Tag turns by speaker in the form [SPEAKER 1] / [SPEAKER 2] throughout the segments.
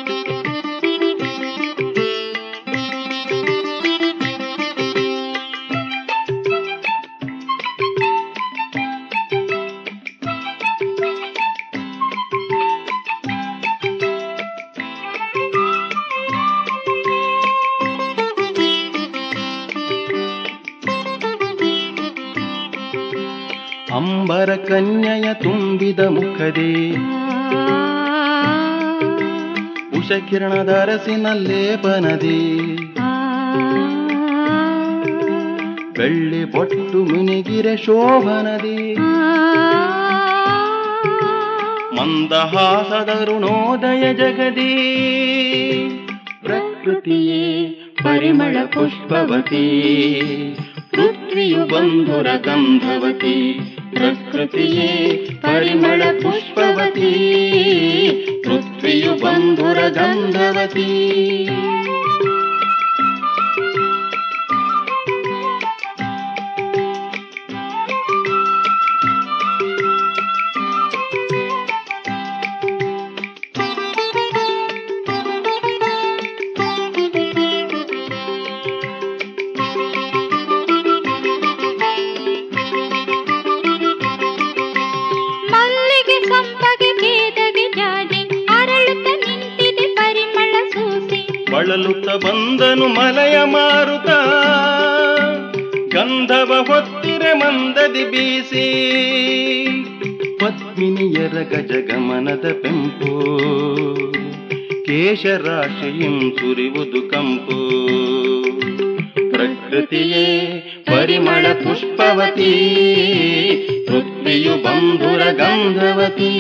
[SPEAKER 1] ಅಂಬರ ಕನ್ಯೆಯ ತುಂಬಿದ ಮುಖದೇ ಉಷಕಿರಣದ ಅರಸಿನ ಲೇಪನದಿ ಬೆಳ್ಳಿ ಬೊಟ್ಟು ಮಿನಿಗಿರೆ ಶೋಭನದಿ ಮಂದಹಾಸದ ಋಣೋದಯ ಜಗದಿ ಪ್ರಕೃತಿಯೇ ಪರಿಮಳ ಪುಷ್ಪವತಿ ಪೃಥ್ವಿಯು ಬಂಧುರ ಗಂಧವತಿ ಪ್ರಕೃತಿಯೇ ಪರಿಮಳ ಪುಷ್ಪವತಿ ಪೃಥ್ವಿಯು ಬಂಧುರ ಗಂಧವತಿ
[SPEAKER 2] ಮಲ್ಲಿಗೆ ಸಂಪಗೆ ಕೇದಗೆ ಜಾಜಿ ಅರಳುತ್ತ ನಿಂತಿದೆ ಪರಿಮಳ ಸೂಸಿ
[SPEAKER 1] ಬಳಲುತ್ತ ಬಂದನು ಮಲಯ ಮಾರುತ ಗಂಧವ ಹೊತ್ತಿರೆ ಮಂದದಿ ಬೀಸಿ ಪದ್ಮಿನಿಯರ ಗಜಗಮನದ ಪೆಂಪು ಕೇಶರಾಶಿಯಂ ಸುರಿವುದು ಕಂಪು ಪ್ರಕೃತಿಯೇ ಪರಿಮಳ ಪುಷ್ಪವತಿ ಪೃಥ್ವಿಯು ಬಂಧುರ ಗಂಧವತಿ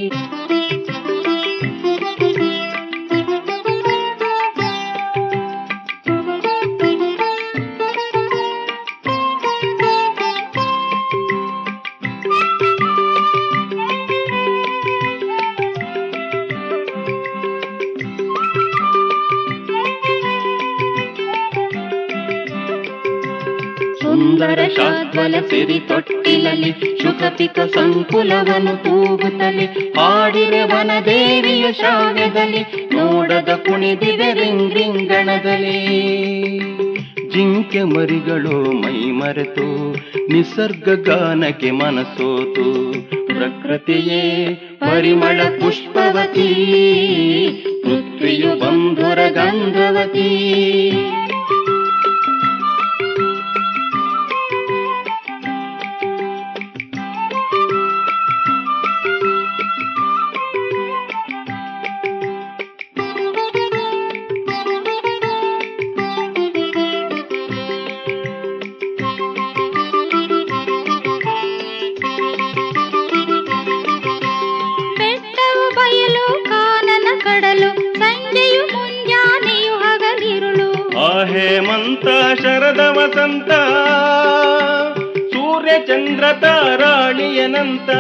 [SPEAKER 1] ಸುಂದರ ಶಾಶ್ವಲ ಸಿರಿ ತೊಟ್ಟಿಲಲ್ಲಿ ಶುಕಪಿಕ ಸಂಕುಲವನ್ನು ತೂಗುತ್ತಲಿ ಹಾಡಿರೆ ವನದೇವಿಯ ಶಾವ್ಯದಲ್ಲಿ ನೋಡದ ಕುಣಿದಿದೆ ರಿಂಗ್ ರಿಂಗಣದಲ್ಲಿ ಜಿಂಕೆ ಮರಿಗಳು ಮೈ ಮರೆತು ನಿಸರ್ಗ ಗಾನಕ್ಕೆ ಮನಸೋತು ಪ್ರಕೃತಿಯೇ ಪರಿಮಳ ಪುಷ್ಪವತಿ ಪೃಥ್ವಿಯು ಬಂಧುರ ಗಂಧವತಿ
[SPEAKER 2] ಬೆಟ್ಟವು ಬಯಲು ಕಾನನ ಕಡಲು ಸಂಜೆಯು ಮುಂಜಾನೆಯು ಹಗಲಿರುಳು
[SPEAKER 1] ಆ ಹೇಮಂತ ಶರದ ವಸಂತ ಸೂರ್ಯ ಚಂದ್ರ ತಾರಾಳಿಯನಂತ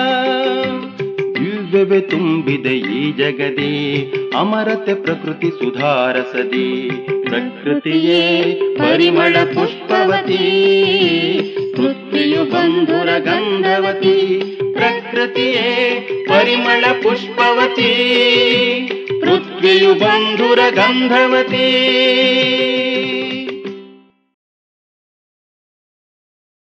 [SPEAKER 1] ದಿವ್ಯವೇ ತುಂಬಿದೆ ಈ ಜಗದಿ ಅಮರತೆ ಪ್ರಕೃತಿ ಸುಧಾರಸದಿ ಪ್ರಕೃತಿಯೇ ಪರಿಮಳ ಪುಷ್ಪವತಿ ಪೃಥ್ವಿಯು ಬಂಧುರ ಗಂಧವತಿ ಪ್ರಕೃತಿಯೇ ಪರಿಮಳ ಪುಷ್ಪವತಿ ಪೃಥ್ವಿಯು ಬಂಧುರ ಗಂಧವತಿ